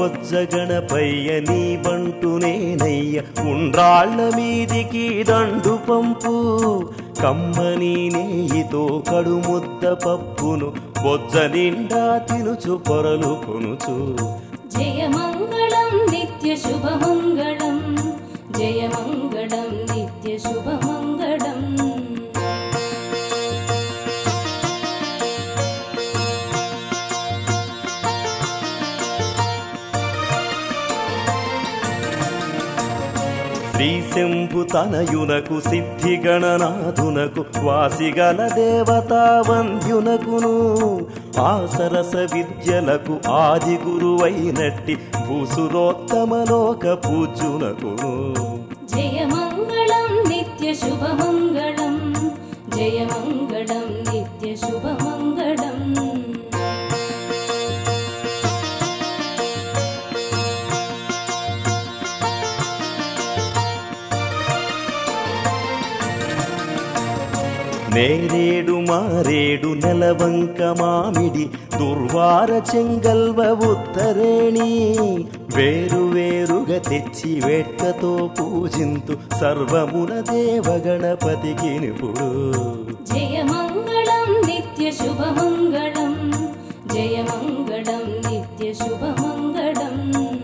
బొజ్జ గణపయ్య నీ బంటు నేనయ్య ఉండ్రాళ్ళ మీదికి దండు పంపు కమ్మని నేయితో కడుముద్ద పప్పును బొజ్జ నిండా తినుచు పొరలు కొనుచు జయమంగళం నిత్య శుభమంగళం జయమంగళం నిత్య శుభమంగళం శ్రీ శంభు తనయునకు సిద్ధి గణనాథునకు వాసిగల దేవతా వంద్యునకును ఆ సరస విద్యలకు ఆది గురువైనట్టి భూసురోత్తమలోక పూజునకును జయమంగళం నిత్య శుభమంగళం జయమంగళం నిత్య శుభమంగళం నేరేడు మారేడు నెలవంక మామిడి దుర్వార చెంగల్వ ఉత్తరేణి వేరు వేరుగా తెచ్చి వేట్కతో పూజింతు సర్వమున దేవ గణపతికి నిపుడు జయమంగళం నిత్య శుభమంగళం జయమంగళం నిత్య శుభమంగళం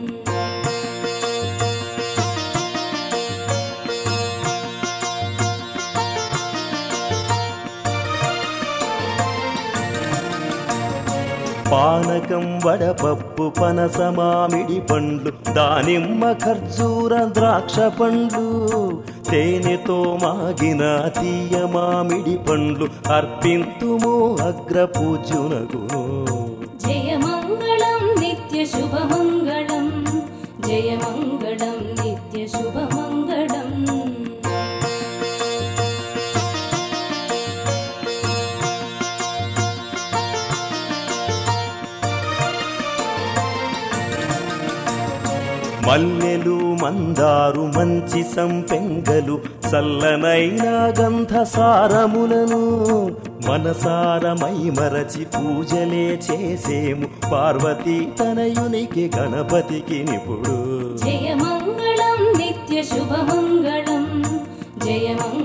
పానకం వడపప్పు పనస మామిడి పండ్లు దానిమ్మ ఖర్జూర ద్రాక్ష పండ్లు తేనెతో మాగిన తీయ మామిడి పండ్లు అర్పింతుము అగ్ర పూజునకును జయమంగళం నిత్య శుభమంగళం జయమంగళం నిత్య శుభమంగళం మల్లెలు మందారు మంచి సంపెంగలు చల్లనైన గంధ సారములను మనసారమై మరచి పూజలే చేసేము పార్వతీ తనయునికి గణపతికి నిపుడు జయమంగళం నిత్య శుభమంగళం జయమంగళం